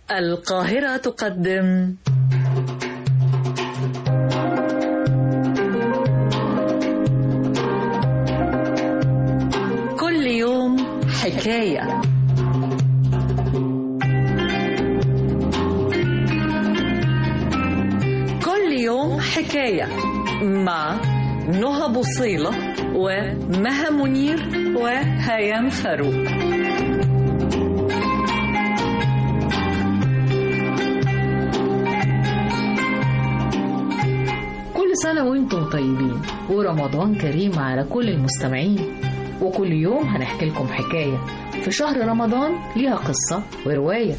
القاهرة تقدم كل يوم حكاية كل يوم حكاية مع نهى بوصيلة ومها منير وهيام فاروق كل سنة وانتم طيبين ورمضان كريم على كل المستمعين وكل يوم هنحكي لكم حكاية في شهر رمضان ليها قصة ورواية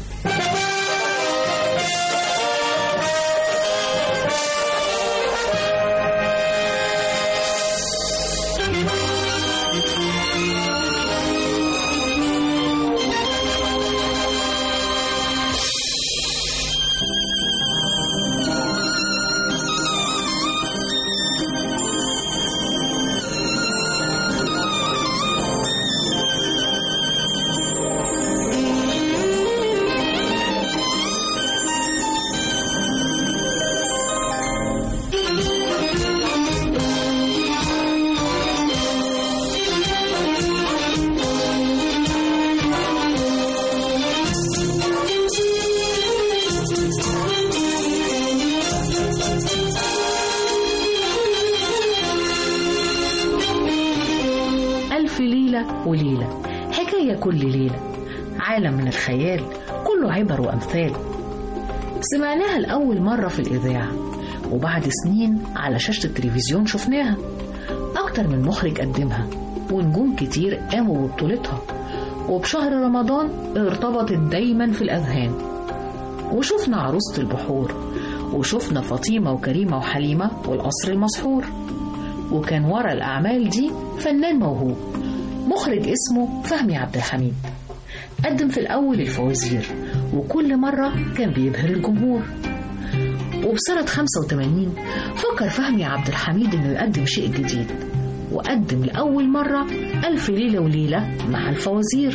ألف ليلة وليلة حكاية كل ليلة عالم من الخيال كله عبر وأمثال سمعناها لأول مرة في الإذاعة وبعد سنين على شاشة التلفزيون شفناها أكتر من مخرج قدمها ونجوم كتير قاموا ببطولتها وبشهر رمضان ارتبطت دايما في الأذهان وشفنا عروسة البحور وشفنا فاطمة وكريمة وحليمة والقصر المسحور وكان ورا الأعمال دي فنان موهوب مخرج اسمه فهمي عبد الحميد قدم في الأول الفوازير وكل مرة كان بيبهر الجمهور وبسنة 85 فكر فهمي عبد الحميد إنه يقدم شيء جديد وقدم لأول مرة ألف ليلة وليلة مع الفوازير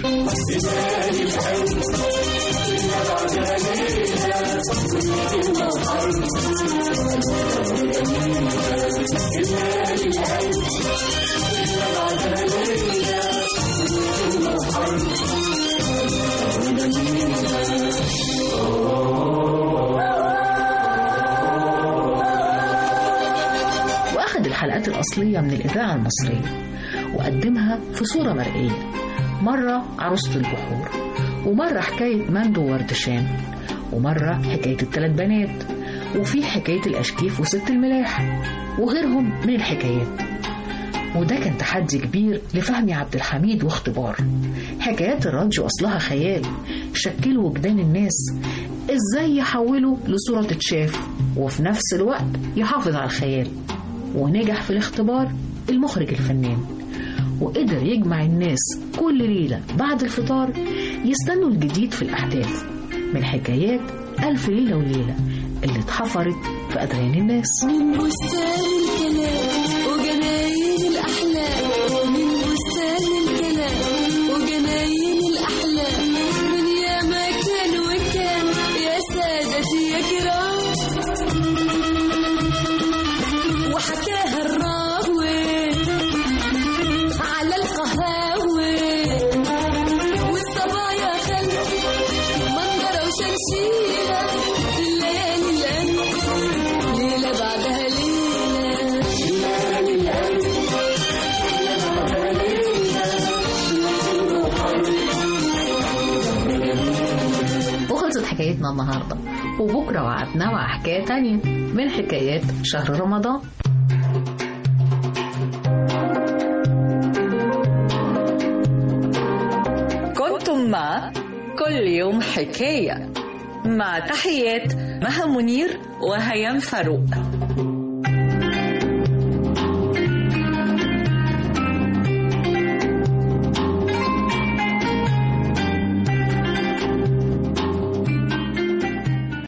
وأخذ الحلقات الأصلية من الإذاعة المصرية وقدمها في صورة مرئية مرة عروسة البحور ومرة حكاية مندو وردشان ومرة حكاية الثلاث بنات وفي حكاية الأشكيف وست الملاح وغيرهم من الحكايات وده كان تحدي كبير لفهمي عبد الحميد واختبار حكايات الراديو أصلها خيال شكلوا وجدان الناس إزاي يحولوا لصورة تتشاف وفي نفس الوقت يحافظ على الخيال ونجح في الاختبار المخرج الفنان وقدر يجمع الناس كل ليلة بعد الفطار يستنوا الجديد في الأحداث من حكايات ألف ليلة وليلة اللي اتحفرت في أذهان الناس من بستان الكلام وجناين الأحلام من بستان الكلام وجناين الأحلام من يا مكان وكان يا سادتي يا كرام وحكاها الراوي على القهاوي والصبايا خلفي منظرة وشمشيرة في الليالي الأنف ليلة بعدها ليلة وخلصت حكايتنا النهاردة وبكرة وعدنا مع حكاية تانية من حكايات شهر رمضان كنتم مع كل يوم حكاية مع تحيات مها منير وهيام فاروق